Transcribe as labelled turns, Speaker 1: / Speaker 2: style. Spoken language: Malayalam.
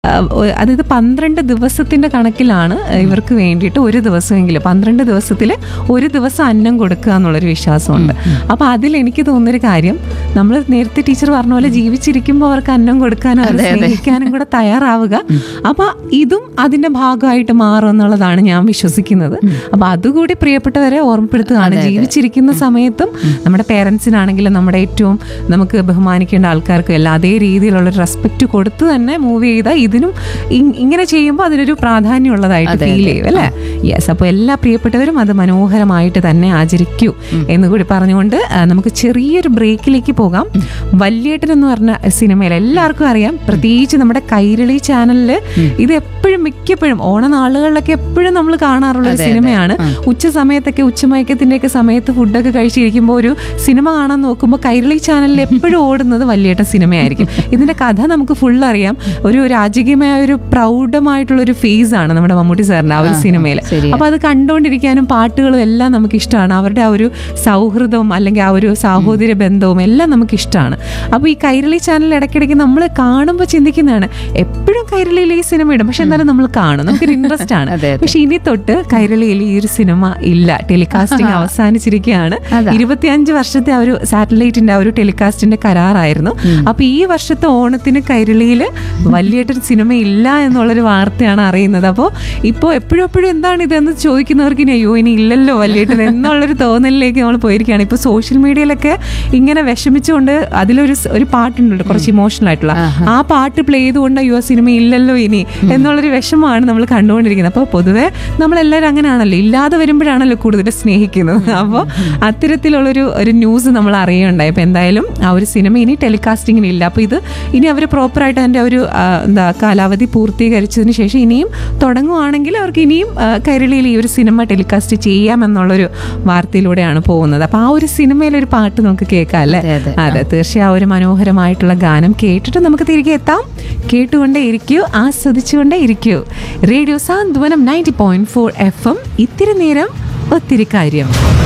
Speaker 1: ആ, ഒ- അതായത് പന്ത്രണ്ട് ദിവസത്തിന്റെ കണക്കിലാണ് ഇവർക്ക് വേണ്ടിയിട്ട് ഒരു ദിവസമെങ്കിലും പന്ത്രണ്ട് ദിവസത്തിൽ ഒരു ദിവസം അന്നം കൊടുക്കുക എന്നുള്ളൊരു വിശ്വാസമുണ്ട് അപ്പൊ അതിൽ എനിക്ക് തോന്നുന്നൊരു കാര്യം നമ്മൾ നേരത്തെ ടീച്ചർ പറഞ്ഞ പോലെ ജീവിച്ചിരിക്കുമ്പോൾ അവർക്ക് അന്നം കൊടുക്കാനും അവരെ സ്നേഹിക്കാനും കൂടെ തയ്യാറാവുക അപ്പൊ ഇതും അതിന്റെ ഭാഗമായിട്ട് മാറും എന്നുള്ളതാണ് ഞാൻ വിശ്വസിക്കുന്നത് അപ്പൊ അതുകൂടി പ്രിയപ്പെട്ടവരെ ഓർമ്മപ്പെടുത്തുകയാണ് ജീവിച്ചിരിക്കുന്ന സമയത്തും നമ്മുടെ പേരൻസിനാണെങ്കിലും നമ്മുടെ ഏറ്റവും നമുക്ക് ബഹുമാനിക്കേണ്ട ആൾക്കാർക്കും എല്ലാം അതേ രീതിയിലുള്ള ഒരു റെസ്പെക്ട് കൊടുത്ത് തന്നെ മൂവ് ചെയ്താൽ ഇതിനും ഇ- ഇങ്ങനെ ചെയ്യുമ്പോൾ അതിനൊരു പ്രാധാന്യമുള്ളതായിട്ട് ഫീൽ ചെയ്യും അല്ലേ യെസ് അപ്പോൾ എല്ലാ പ്രിയപ്പെട്ടവരും അത് മനോഹരമായിട്ട് തന്നെ ആചരിക്കൂ എന്ന് കൂടി പറഞ്ഞുകൊണ്ട് ആ, നമുക്ക് ചെറിയൊരു ബ്രേക്കിലേക്ക് പോകാം വല്യേട്ടൻ എന്ന് പറഞ്ഞ സിനിമയിൽ എല്ലാവർക്കും അറിയാം പ്രത്യേകിച്ച് നമ്മുടെ കൈരളി ചാനലിൽ ഇത് എപ്പോഴും മിക്കപ്പോഴും ഓണനാളുകളിലൊക്കെ എപ്പോഴും നമ്മൾ കാണാറുള്ള ഒരു സിനിമയാണ് ഉച്ച സമയത്തൊക്കെ ഉച്ചമയക്കത്തിന്റെ ഒക്കെ സമയത്ത് ഫുഡൊക്കെ കഴിച്ചിരിക്കുമ്പോൾ ഒരു സിനിമ കാണാൻ നോക്കുമ്പോൾ കൈരളി ചാനലിൽ എപ്പോഴും ഓടുന്നത് വല്യേട്ടൻ സിനിമയായിരിക്കും ഇതിന്റെ കഥ നമുക്ക് ഫുൾ അറിയാം ഒരു രാജകീയമായ ഒരു പ്രൗഢമായിട്ടുള്ള ഒരു ഫേസ് ആണ് നമ്മുടെ മമ്മൂട്ടി സാറിന്റെ ആ ഒരു സിനിമയിൽ
Speaker 2: ശരിയാ.
Speaker 1: അപ്പൊ അത് കണ്ടുകൊണ്ടിരിക്കാനും പാട്ടുകളും എല്ലാം നമുക്ക് ഇഷ്ടമാണ് അവരുടെ ആ ഒരു സൗഹൃദവും അല്ലെങ്കിൽ ആ ഒരു സാഹോദര്യ ബന്ധവും എല്ലാം നമുക്ക് ഇഷ്ടമാണ് അപ്പൊ ഈ കൈരളി ചാനൽ ഇടയ്ക്കിടയ്ക്ക് നമ്മൾ കാണുമ്പോൾ ചിന്തിക്കുന്നതാണ് എപ്പോഴും കൈരളിയിൽ ഈ സിനിമ ഇടും പക്ഷെ എന്നാലും നമ്മൾ കാണും നമുക്കൊരു ഇൻട്രസ്റ്റ് ആണ്
Speaker 2: അതെ, അതെ.
Speaker 1: പക്ഷെ ഇനി തൊട്ട് കൈരളിയിൽ ഈ ഒരു സിനിമ ഇല്ല ടെലികാസ്റ്റിംഗ് അവസാനിച്ചിരിക്കുകയാണ്
Speaker 2: അതാ.
Speaker 1: ഇരുപത്തിയഞ്ച് വർഷത്തെ ആ ഒരു സാറ്റലൈറ്റിന്റെ ആ ഒരു ടെലികാസ്റ്റിന്റെ കരാറായിരുന്നു അപ്പൊ ഈ വർഷത്തെ ഓണത്തിന് കൈരളിയിൽ വലിയേട്ടൻ സിനിമ ഇല്ല എന്നുള്ളൊരു വാർത്തയാണ് അറിയുന്നത് അപ്പോൾ ഇപ്പോൾ എപ്പോഴും എപ്പോഴും എന്താണ് ഇതെന്ന് ചോദിക്കുന്നവർക്ക് ഇനി അയ്യോ ഇനി ഇല്ലല്ലോ വലിയേട്ടൻ എന്നുള്ളൊരു തോന്നലിലേക്ക് നമ്മൾ പോയിരിക്കുകയാണ് ഇപ്പോൾ സോഷ്യൽ മീഡിയയിലൊക്കെ ഇങ്ങനെ വിഷമിച്ചുകൊണ്ട് അതിലൊരു സ്- ഒരു പാട്ടുണ്ടല്ലോ കുറച്ച് ഇമോഷണൽ ആയിട്ടുള്ള ആ പാട്ട് പ്ലേ ചെയ്തുകൊണ്ട് അയ്യോ ആ സിനിമ ഇല്ലല്ലോ ഇനി എന്നുള്ളൊരു വിഷമമാണ് നമ്മൾ കണ്ടുകൊണ്ടിരിക്കുന്നത് അപ്പോൾ പൊതുവെ നമ്മളെല്ലാവരും അങ്ങനെയാണല്ലോ ഇല്ലാതെ വരുമ്പോഴാണല്ലോ കൂടുതൽ സ്നേഹിക്കുന്നത് അപ്പോൾ അത്തരത്തിലുള്ളൊരു ഒരു ന്യൂസ് നമ്മൾ അറിയുണ്ടായി അപ്പോൾ എന്തായാലും ആ ഒരു സിനിമ ഇനി ടെലികാസ്റ്റിങ്ങിന് ഇല്ല അപ്പോൾ ഇത് ഇനി അവർ പ്രോപ്പറായിട്ട് അതിൻ്റെ ഒരു ആ, എന്താ കാലാവധി പൂർത്തീകരിച്ചതിന് ശേഷം ഇനിയും തുടങ്ങുവാണെങ്കിൽ അവർക്ക് ഇനിയും ആ, കൈരളിയിൽ ഈ ഒരു സിനിമ ടെലികാസ്റ്റ് ചെയ്യാമെന്നുള്ളൊരു വാർത്തയിലൂടെയാണ് പോകുന്നത് അപ്പോൾ ആ ഒരു സിനിമയിലൊരു പാട്ട് നമുക്ക് കേൾക്കാം അല്ലേ
Speaker 2: അതെ, അതെ.
Speaker 1: അതെ തീർച്ചയായും ആ ഒരു മനോഹരമായിട്ടുള്ള ഗാനം കേട്ടിട്ട് നമുക്ക് തിരികെ എത്താം കേട്ടുകൊണ്ടേ ഇരിക്കൂ ആസ്വദിച്ചുകൊണ്ടേ ഇരിക്കൂ radio Santhwanam ninety point four F M ഇത്തിരി നേരം ഒത്തിരി കാര്യം